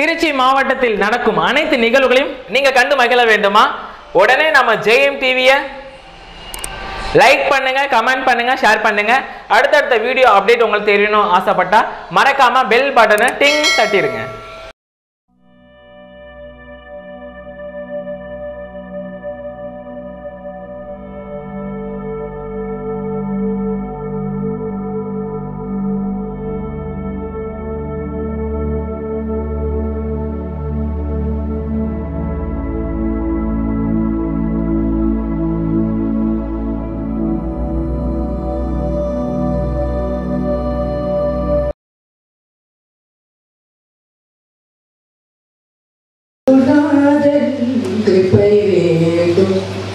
திருச்சி மாவட்டத்தில் நடக்கும் அனைத்து நிகழ்வுகளையும் நீங்க கண்டு மகிழ வேண்டுமா உடனே நம்ம ஜெயம் டிவியை லைக் பண்ணுங்க கமெண்ட் பண்ணுங்க ஷேர் பண்ணுங்க அடுத்தடுத்த வீடியோ அப்டேட் உங்களுக்கு தெரியணும் ஆசைப்பட்டா மறக்காம பெல் பட்டனை டிங் தட்டிடுங்க குருநாதன் கிருபை வேண்டும்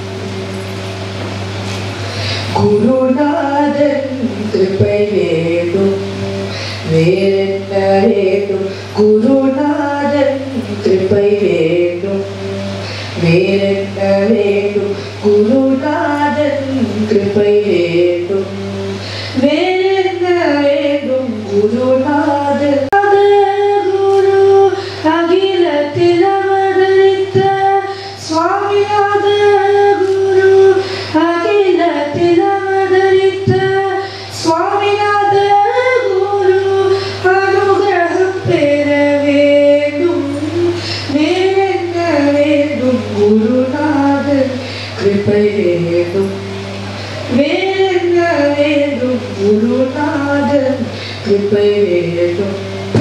குருநாதன் கிருபை வேண்டும் வேறென்ன வேண்டும் குருநாதன் கிருபை வேண்டும் வேறென்ன வேண்டும் குருநாதன் கிருபை வேண்டும் வேறென்ன வேண்டும் குருநாதன் குரு அகிலத்தில் அவதரித்த சுவாமிநாத குரு அகிலத்தில் அவதரித்த சுவாமிநாத குரு அனுகிரகம் பெற வேண்டும் வேறென்ன வேண்டும் குருநாதன் கிருபை வேண்டும் வேறென்ன வேண்டும் குருநாதன் கிருபை வேண்டும்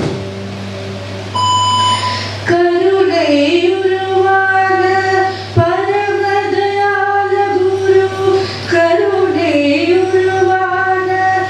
கருணை உருவான பரமதயால குரு கருணை உருவான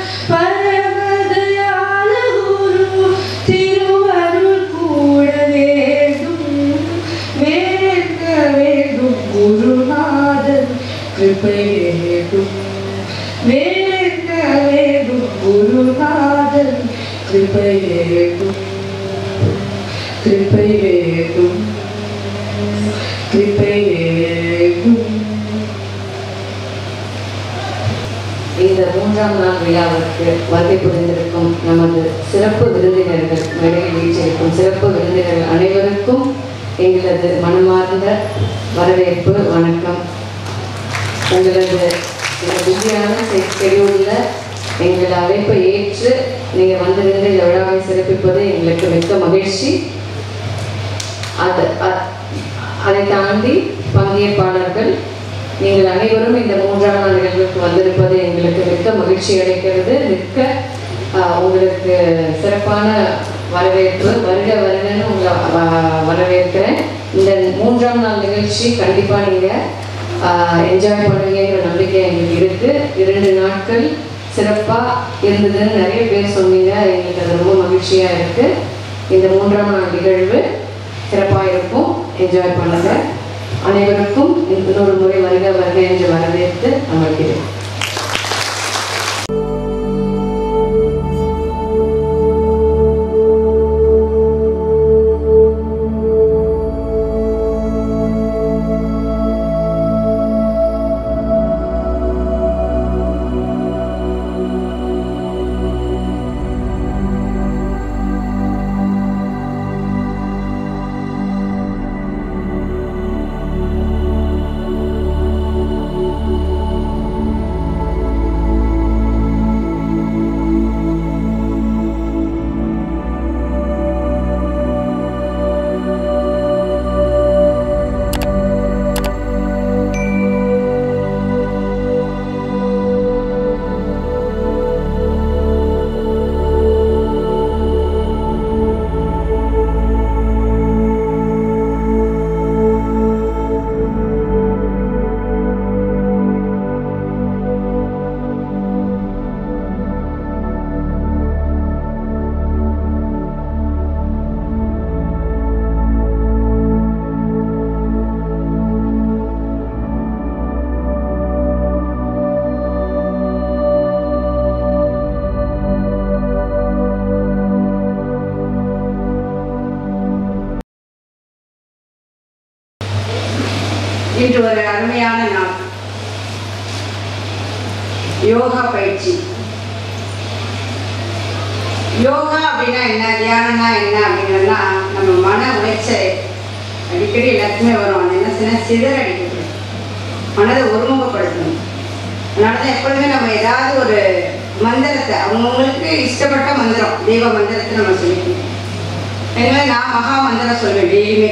பரமதயால குரு திருவருள் கூட வேண்டும் வேறென்ன வேண்டும் குருநாதன் கிருபை வேண்டும் வேறென்ன வேண்டும் குருநாதன் கிருபை வேண்டும் கிருபை வேண்டும் கிருபை வேண்டும் இந்த மூன்றாம் நாள் விழாவிற்கு வருகை புரிந்திருக்கும் நமது சிறப்பு விருந்தினர்கள் மேடையில் வீற்றிருக்கும் சிறப்பு விருந்தினர்கள் அனைவருக்கும் எங்களது மனமார்ந்த வரவேற்பு வணக்கம் உங்களது இந்த பிஸியான ஷெடியூலில் எங்கள் அழைப்பை ஏற்று நீங்கள் வந்திருந்து இந்த விழாவை சிறப்பிப்பது எங்களுக்கு மிக்க மகிழ்ச்சி அது அ- அதை தாண்டி பங்கேற்பாளர்கள் நீங்கள் அனைவரும் இந்த மூன்றாம் நாள் நிகழ்வுக்கு வந்திருப்பது எங்களுக்கு மிக்க மகிழ்ச்சி அளிக்கிறது மிக்க ஆஹ், உங்களுக்கு சிறப்பான வரவேற்பு வருக வருகன்னு உங்களை வ- வரவேற்கிறேன் இந்த மூன்றாம் நாள் நிகழ்ச்சி கண்டிப்பாக நீங்கள் என்ஜாய் பண்ணுவீங்கிற நம்பிக்கை எங்களுக்கு இருக்கு இரண்டு நாட்கள் சிறப்பாக இருந்ததுன்னு நிறைய பேர் சொன்னீங்க எங்களுக்கு அது ரொம்ப மகிழ்ச்சியாக இருக்கு இந்த மூன்றாம் நாள் நிகழ்வு சிறப்பாக இருக்கும் என்ஜாய் பண்ணுங்க அனைவருக்கும் இன்னொரு முறை வருக வருக என்று வரவேற்று அமர்கிறேன் இன்று ஒரு அருமையான நாள் யோகா பயிற்சி யோகா அப்படின்னா என்ன தியானம்னா என்ன அப்படின்னா நம்ம மன அடிக்கடி எல்லாத்துக்குமே வரும் அது என்ன செய்ய சிதறடிக்கிறது மனதை ஒருமுகப்படுத்தணும் அதனால தான் எப்பொழுதுமே நம்ம ஏதாவது ஒரு மந்திரத்தை அவங்கவுங்களுக்கு இஷ்டப்பட்ட மந்திரம் தெய்வ மந்திரத்தை நம்ம சொல்லிக்கணும் எனவே நான் மகா மந்திரம் சொல்வேன் டெய்லியுமே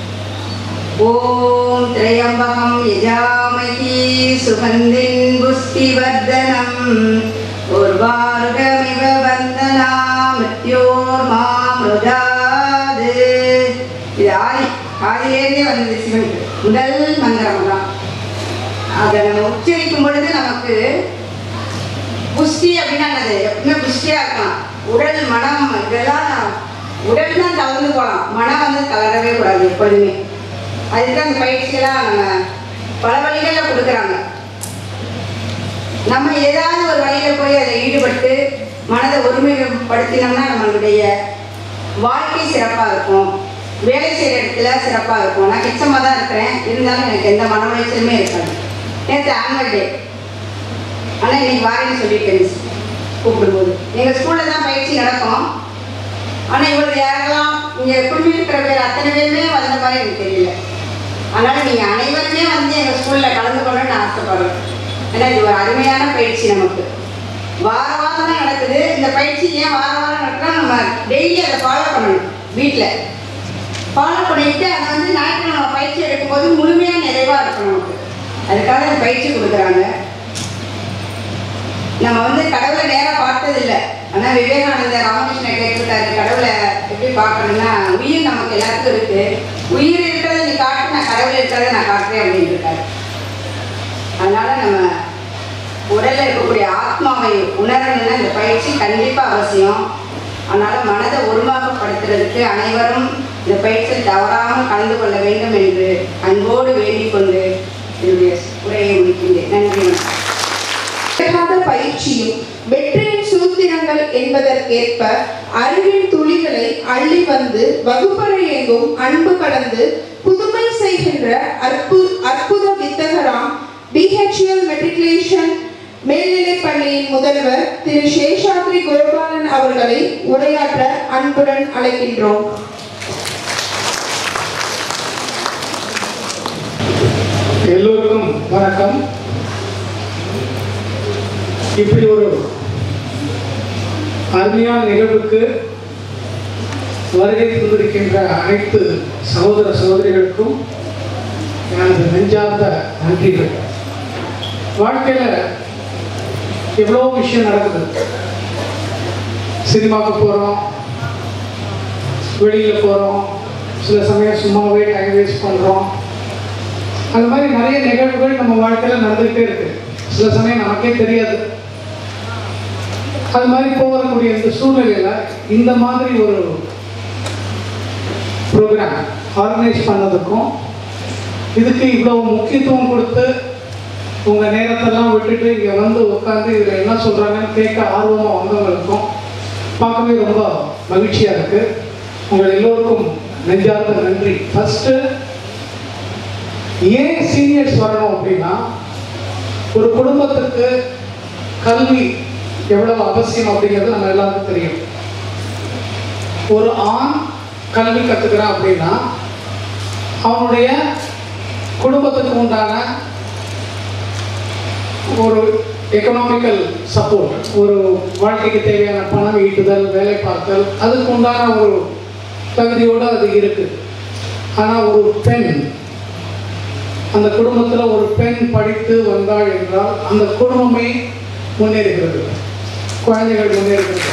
ஓம் திரையம்பகம் யஜாமகி சுகந்தின் புஷ்டிவர்தனம் உர்வாருகமிவ வந்தனா மிருத்யோர் மாமிருதாது இது ஆதி ஆதியிலேருந்தே வந்தது சிவனுக்கு முதல் மந்திரம் தான் அதை நம்ம உச்சரிக்கும் பொழுது நமக்கு புஷ்டி அப்படின்னா என்னது எப்பவுமே புஷ்டியா இருக்கலாம் உடல் மனம் இதெல்லாம் உடல் தான் தளர்ந்து போகலாம் மனம் வந்து தளரவே கூடாது எப்பொழுதுமே அதுக்கு அந்த பயிற்சியெல்லாம் நம்ம பல வழிகளில் கொடுக்குறாங்க நம்ம ஏதாவது ஒரு வழியில் போய் அதில் ஈடுபட்டு மனதை ஒருமைப்படுத்தினோம்னா நம்மளுடைய வாழ்க்கை சிறப்பாக இருக்கும் வேலை செய்கிற இடத்துல சிறப்பாக இருக்கும் நான் கிச்சமாக தான் இருக்கிறேன் இருந்தாலும் எனக்கு எந்த மன உளைச்சலுமே இருக்காது நேற்று ஆனுவல் டே ஆனால் இன்னைக்கு வாரேன்னு சொல்லிட்டேன் மிஸ் கூப்பிடும்போது எங்கள் ஸ்கூலில் தான் பயிற்சி நடக்கும் ஆனால் இவ்வளவு யாரெல்லாம் இங்கே குழுமியிருக்கிற பேர் அத்தனை பேருமே வந்த மாதிரி எனக்கு தெரியல அதனால் நீங்கள் அனைவருமே வந்து எங்கள் ஸ்கூலில் கலந்து கொள்ளணும்னு ஆசைப்படுறேன் ஏன்னா இது ஒரு அருமையான பயிற்சி நமக்கு வார வாரம் தான் நடக்குது இந்த பயிற்சி ஏன் வார வாரம் நடக்குதுன்னா நம்ம டெய்லி அதை ஃபாலோ பண்ணணும் வீட்டில் ஃபாலோ பண்ணிட்டு அதை வந்து ஞாயிற்றுக்கிழமை பயிற்சி எடுக்கும்போது முழுமையாக நிறைவாக இருக்கும் நமக்கு அதுக்காக இந்த பயிற்சி கொடுக்குறாங்க நம்ம வந்து கடவுளை நேராக பார்த்ததில்லை ஆனால் விவேகானந்தர் ராமகிருஷ்ணன் கேட்டிருக்காரு கடவுளை எப்படி பார்க்கணும்னா உயிர் நமக்கு எல்லாத்துக்கும் இருக்கு உயிர் இருக்கிறத நீ காட்டு நான் கடவுள் இருக்கிறத நான் காட்டுறேன் அப்படின்னு இருக்காரு அதனால நம்ம உடல்ல இருக்கக்கூடிய ஆத்மாவை உணரணும்னா இந்த பயிற்சி கண்டிப்பாக அவசியம் அதனால மனதை ஒருமுகப்படுத்துறதுக்கு அனைவரும் இந்த பயிற்சியில் தவறாமல் கலந்து கொள்ள வேண்டும் என்று அன்போடு வேண்டிக் கொண்டு என்னுடைய உரையை முடிக்கின்றேன் நன்றி வணக்கம். இல்லாத பயிற்சியும் வெற்றியின் சூத்திரங்கள் என்பதற்கேற்ப அறிவின் துளிகளை அள்ளி வந்து வகுப்பறை எங்கும் அன்பு கடந்து புதுமை செய்கின்ற அற்பு அற்புத வித்தகராம் பிஹெச்எல் மெட்ரிகுலேஷன் மேல்நிலைப் பள்ளியின் முதல்வர் திரு சேஷாத்ரி குருபாலன் அவர்களை உரையாற்ற அன்புடன் அழைக்கின்றோம் எல்லோருக்கும் வணக்கம் இப்படி ஒரு அருமையான நிகழ்வுக்கு வருகை தந்திருக்கின்ற அனைத்து சகோதர சகோதரிகளுக்கும் எனது நெஞ்சார்ந்த நன்றிகள் வாழ்க்கையில் எவ்வளோ விஷயம் நடக்குது சினிமாவுக்கு போகிறோம் வெளியில் போகிறோம் சில சமயம் சும்மாவே டைம் வேஸ்ட் பண்ணுறோம் அந்த மாதிரி நிறைய நிகழ்வுகள் நம்ம வாழ்க்கையில் நடந்துகிட்டே இருக்கு சில சமயம் நமக்கே தெரியாது அது மாதிரி போகக்கூடிய இந்த சூழ்நிலையில இந்த மாதிரி ஒரு ப்ரோக்ராம் ஆர்கனைஸ் பண்ணதுக்கும் இதுக்கு இவ்வளவு முக்கியத்துவம் கொடுத்து உங்கள் நேரத்தெல்லாம் விட்டுட்டு இங்கே வந்து உட்காந்து இதில் என்ன சொல்கிறாங்கன்னு கேட்க ஆர்வமாக வந்தவங்களுக்கும் பார்க்கவே ரொம்ப மகிழ்ச்சியாக இருக்குது உங்கள் எல்லோருக்கும் நெஞ்சார்ந்த நன்றி ஃபஸ்ட்டு ஏன் சீனியர்ஸ் வரணும் அப்படின்னா ஒரு குடும்பத்துக்கு கல்வி எவ்வளவு அவசியம் அப்படிங்கிறது நம்ம எல்லாருக்கும் தெரியும் ஒரு ஆண் கல்வி கற்றுக்கிறான் அப்படின்னா அவனுடைய குடும்பத்துக்கு உண்டான ஒரு எக்கனாமிக்கல் சப்போர்ட் ஒரு வாழ்க்கைக்கு தேவையான பணம் ஈட்டுதல் வேலை பார்த்தல் அதுக்கு உண்டான ஒரு தகுதியோடு அது இருக்கு ஆனால் ஒரு பெண் அந்த குடும்பத்தில் ஒரு பெண் படித்து வந்தாள் என்றால் அந்த குடும்பமே முன்னேறுகிறது குழந்தைகள் முன்னேறுகிறது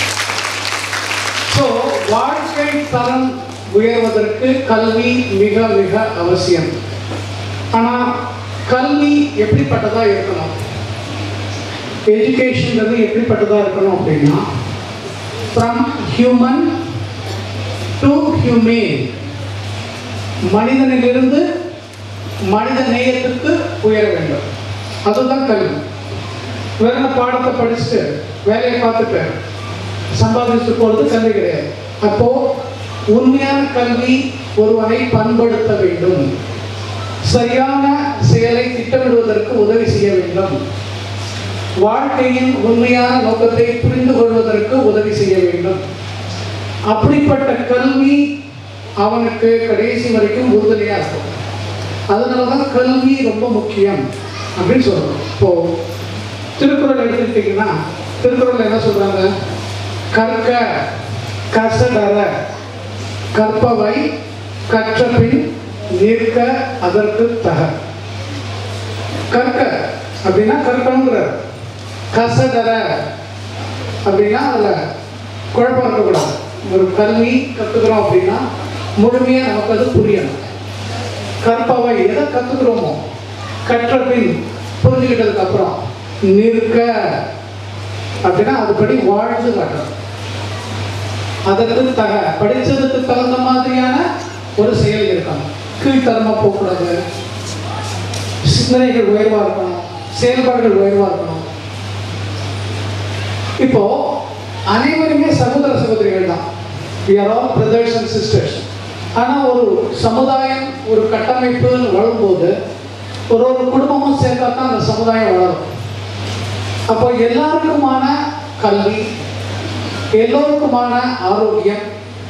ஸோ வாழ்க்கை தரம் உயர்வதற்கு கல்வி மிக மிக அவசியம் ஆனால் கல்வி எப்படிப்பட்டதாக இருக்கணும் எஜுகேஷன்றது எப்படிப்பட்டதாக இருக்கணும் அப்படின்னா ஃப்ரம் ஹியூமன் டு ஹியூமேன் மனிதனிலிருந்து மனித நேயத்துக்கு உயர வேண்டும் அதுதான் கல்வி வெறும் பாடத்தை படிச்சுட்டு வேலையை பார்த்துட்டு சம்பாதிச்சுட்டு போகிறது கல்வி கிடையாது அப்போ உண்மையான கல்வி ஒருவனை பண்படுத்த வேண்டும் சரியான செயலை திட்டமிடுவதற்கு உதவி செய்ய வேண்டும் வாழ்க்கையின் உண்மையான நோக்கத்தை புரிந்து கொள்வதற்கு உதவி செய்ய வேண்டும் அப்படிப்பட்ட கல்வி அவனுக்கு கடைசி வரைக்கும் உறுதுணையாக இருக்கும் அதனால தான் கல்வி ரொம்ப முக்கியம் அப்படின்னு சொல்கிறோம் இப்போது திருக்குறள் எடுத்துக்கிட்டிங்கன்னா திருக்குறள் என்ன சொல்கிறாங்க கற்க கசடர கற்பவை கற்றபின் நிற்க அதற்கு தக கற்க அப்படின்னா கற்கணுங்கிறார் கசடர அப்படின்னா அதில் குழப்பம் இருக்கக்கூடாது ஒரு கல்வி கற்றுக்கிறோம் அப்படின்னா முழுமையாக நமக்கு அது புரியணும் கற்பவை எதை கற்றுக்கிறோமோ கற்ற பின் புரிஞ்சுக்கிட்டதுக்கு அப்புறம் நிற்க அப்படின்னா அதுபடி வாழ்ந்து காட்டணும் அதற்கு தக படித்ததுக்கு தகுந்த மாதிரியான ஒரு செயல் இருக்கணும் கீழ்த்தரமாக போகக்கூடாது சிந்தனைகள் உயர்வாக இருக்கணும் செயல்பாடுகள் உயர்வாக இருக்கணும் இப்போ அனைவருமே சகோதர சகோதரிகள் தான் we are all brothers and sisters ஆனால் ஒரு சமுதாயம் ஒரு கட்டமைப்புன்னு வளரும்போது ஒரு ஒரு குடும்பமும் சேர்ந்தா தான் அந்த சமுதாயம் வளரும் அப்போ எல்லாருக்குமான கல்வி எல்லோருக்குமான ஆரோக்கியம்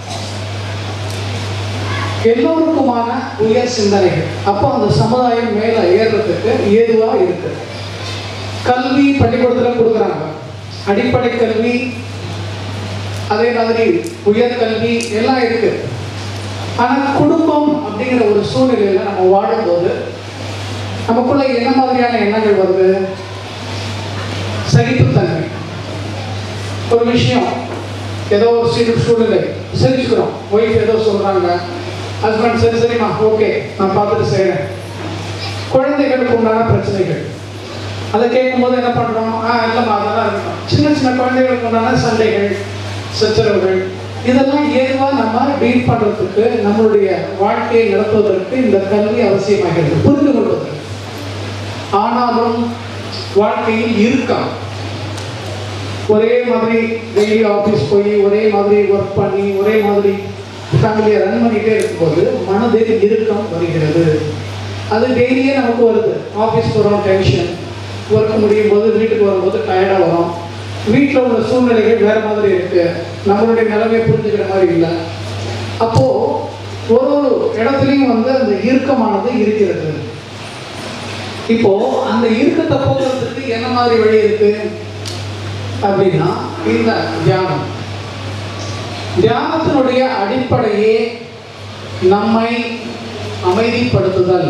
எல்லோருக்குமான உயர் சிந்தனைகள் அப்போ அந்த சமுதாயம் மேலே ஏறுறதுக்கு ஏதுவாக இருக்கு கல்வி பள்ளிக்கூடத்தில் கொடுக்குறாங்க அடிப்படை கல்வி அதே மாதிரி உயர்கல்வி எல்லாம் இருக்கு ஆனால் குடும்பம் அப்படிங்கிற ஒரு சூழ்நிலையில் நம்ம வாழும்போது நமக்குள்ள என்ன மாதிரியான எண்ணங்கள் வருது சகிப்புத்தன்மை ஒரு விஷயம் ஏதோ ஒரு சீடு சூழ்நிலை சிரிச்சுக்கிறோம் ஒய்ஃப் ஏதோ சொல்கிறாங்க ஹஸ்பண்ட் சரி சரிம்மா ஓகே நான் பார்த்துட்டு செய்கிறேன் குழந்தைகளுக்கு உண்டான பிரச்சனைகள் அதை கேட்கும்போது என்ன பண்ணுறோம் ஆ இல்லைம்மா அதெல்லாம் இருக்கணும் சின்ன சின்ன குழந்தைகளுக்கு உண்டான சண்டைகள் சச்சரவுகள் இதெல்லாம் ஏதுவாக நம்ம டீல் பண்ணுறதுக்கு நம்மளுடைய வாழ்க்கையை நடத்துவதற்கு இந்த கல்வி அவசியமாகிறது புரிந்து கொள்வதற்கு ஆனாலும் வாழ்க்கையில் இருக்கான் ஒரே மாதிரி டெய்லி ஆஃபீஸ் போய் ஒரே மாதிரி ஒர்க் பண்ணி ஒரே மாதிரி ஃபேமிலியை ரன் பண்ணிகிட்டே இருக்கும்போது மனதில் இறுக்கம் வருகிறது அது டெய்லியே நமக்கு வருது ஆஃபீஸ் போகிறோம் டென்ஷன் ஒர்க் முடியும் போது வீட்டுக்கு வரும்போது டயர்டாக வரும் வீட்டில் உள்ள சூழ்நிலைகள் வேறு மாதிரி இருக்குது நம்மளுடைய நிலைமை புரிஞ்சுக்கிற மாதிரி இல்லை அப்போது ஒரு ஒரு இடத்துலையும் வந்து அந்த இறுக்கமானது இருக்கிறது இப்போ அந்த இறுக்கத்தை போக்குறதுக்கு என்ன மாதிரி வழி இருக்கு அப்படின்னா இந்த தியானம் தியானத்தினுடைய அடிப்படையே நம்மை அமைதிப்படுத்துதல்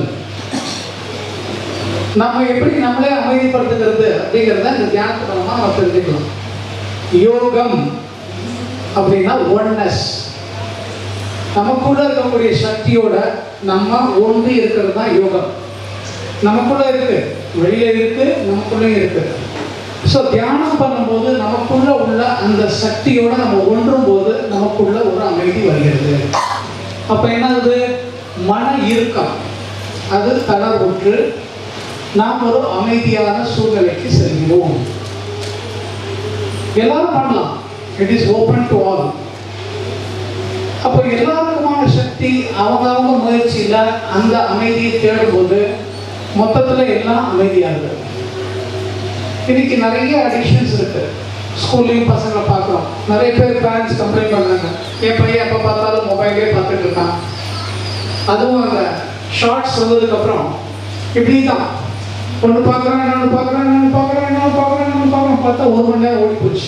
நம்ம எப்படி நம்மளே அமைதிப்படுத்துகிறது அப்படிங்கிறத இந்த தியானத்து மூலமா நம்ம தெரிஞ்சுக்கலாம் யோகம் அப்படின்னா ஒன்னஸ் நமக்குள்ள இருக்கக்கூடிய சக்தியோட நம்ம ஒன்று இருக்கிறது தான் யோகம் நமக்குள்ள இருக்கு வெளியில இருக்கு நமக்குள்ளேயும் இருக்கு ஸோ தியானம் பண்ணும்போது நமக்குள்ள உள்ள அந்த சக்தியோட நம்ம ஒன்றும் போது நமக்குள்ள ஒரு அமைதி வருகிறது அப்ப என்னது மன இறுக்கம் அது தளர்வுற்று நாம் ஒரு அமைதியான சூழ்நிலைக்கு செல்கிறோம் எல்லாரும் பண்ணலாம் it is open to all அப்போ எல்லாருக்குமான சக்தி அவங்க அவங்க முயற்சியில் அந்த அமைதியை தேடும்போது மொத்தத்தில் எல்லாம் அமைதியாகுது இன்னைக்கு நிறைய அடிக்ஷன்ஸ் இருக்கு ஸ்கூல்லையும் பசங்களை பார்க்குறோம் நிறைய பேர் பேரண்ட்ஸ் கம்ப்ளைண்ட் பண்ணாங்க என் பையன் எப்போ பார்த்தாலும் மொபைலே பார்த்துட்டு இருக்கான் அதுவும் அந்த ஷார்ட்ஸ் வந்ததுக்கப்புறம் இப்படி தான் ஒன்று பார்க்குறேன் இன்னொன்று பார்க்குறேன் இன்னொன்று பார்க்குறேன் இன்னொன்று பார்க்குறேன் இன்னொன்று பார்க்குறேன் பார்த்தா ஒரு மணி நேரம் ஓடி போச்சு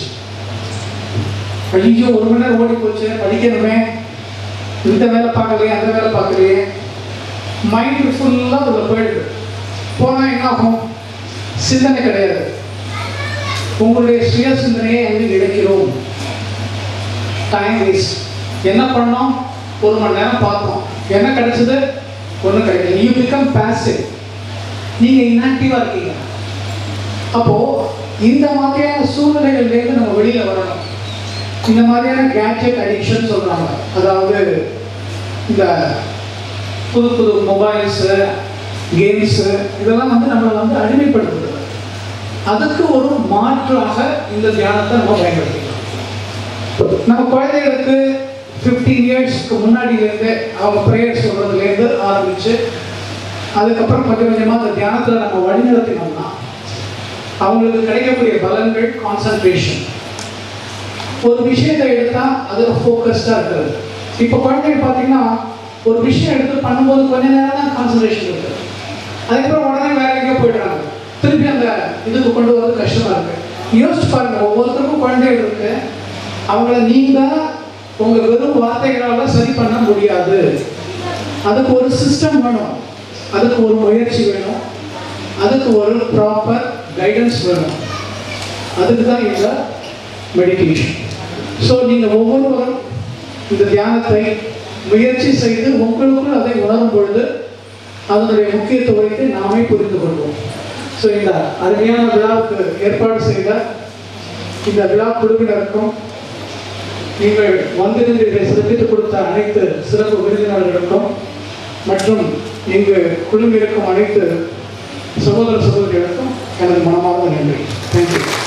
ஐயோ ஒரு மணி நேரம் ஓடி போச்சு படிக்கணுமே இந்த வேலை பார்க்கலையே அந்த வேலை பார்க்கலையே மைண்ட் ஃபுல்லாக அதில் போயிடுது போனால் என்ன ஆகும் சிந்தனை கிடையாது உங்களுடைய சுய சிந்தனையை வந்து இழக்கிறோம் டைம் வேஸ்ட் என்ன பண்ணோம் ஒரு மணி நேரம் பார்த்தோம் என்ன கிடைச்சது ஒன்றும் கிடைக்கல யூ பிகம் பாசிவ் நீங்கள் இன்ஆக்டிவாக இருக்கீங்க அப்போது இந்த மாதிரியான சூழ்நிலைகள்லேருந்து நம்ம வெளியில் வரணும் இந்த மாதிரியான கேட்ஜெட் அடிக்ஷன் சொல்கிறாங்க அதாவது இந்த புது புது மொபைல்ஸு கேம்ஸு இதெல்லாம் வந்து நம்மளை வந்து அடிமைப்படுத்துது அதுக்கு ஒரு மாற்றாக இந்த தியானத்தை நம்ம பயன்படுத்திக்கலாம் நம்ம குழந்தைகளுக்கு ஃபிஃப்டீன் இயர்ஸ்க்கு முன்னாடியிலேருந்து அவங்க ப்ரேயர் சொல்கிறதுலேருந்து ஆரம்பித்து அதுக்கப்புறம் கொஞ்சம் கொஞ்சமாக அந்த தியானத்தில் நம்ம வழிநடத்தினோம்னா அவங்களுக்கு கிடைக்கக்கூடிய பலன்கள் கான்சன்ட்ரேஷன் ஒரு விஷயத்தை எடுத்தால் அதில் ஃபோக்கஸ்டாக இருக்கிறது இப்போ குழந்தைங்க பார்த்தீங்கன்னா ஒரு விஷயம் எடுத்து பண்ணும்போது கொஞ்ச நேரம் தான் கான்சன்ட்ரேஷன் இருக்கு அதுக்கப்புறம் உடனே வேற எங்கேயோ போயிடுறாங்க திருப்பி அந்த இதுக்கு கொண்டு வரது கஷ்டமா இருக்கு யோசிச்சு பாருங்க ஒவ்வொருத்தருக்கும் குழந்தைகள் இருக்கு அவங்கள நீங்க உங்க வெறும் வார்த்தைகளால சரி பண்ண முடியாது அதுக்கு ஒரு சிஸ்டம் வேணும் அதுக்கு ஒரு முயற்சி வேணும் அதுக்கு ஒரு ப்ராப்பர் கைடன்ஸ் வேணும் அதுக்கு தான் இந்த மெடிடேஷன் ஸோ நீங்கள் ஒவ்வொருவரும் இந்த தியானத்தை முயற்சி செய்து உங்களுக்குள் அதை உணரும் பொழுது அதனுடைய முக்கியத்துவத்தை நாமே புரிந்து கொள்வோம் ஸோ இந்த அருமையான விழாவுக்கு ஏற்பாடு செய்த இந்த விழா குழுவினருக்கும் நீங்கள் வந்திருந்து இதை சிறப்பித்துக் கொடுத்த அனைத்து சிறப்பு விருந்தினர்களுக்கும் மற்றும் இங்கு குழுவில் இருக்கும் அனைத்து சகோதர சகோதரிகளுக்கும் எனது மனமார்ந்த நன்றி தேங்க்யூ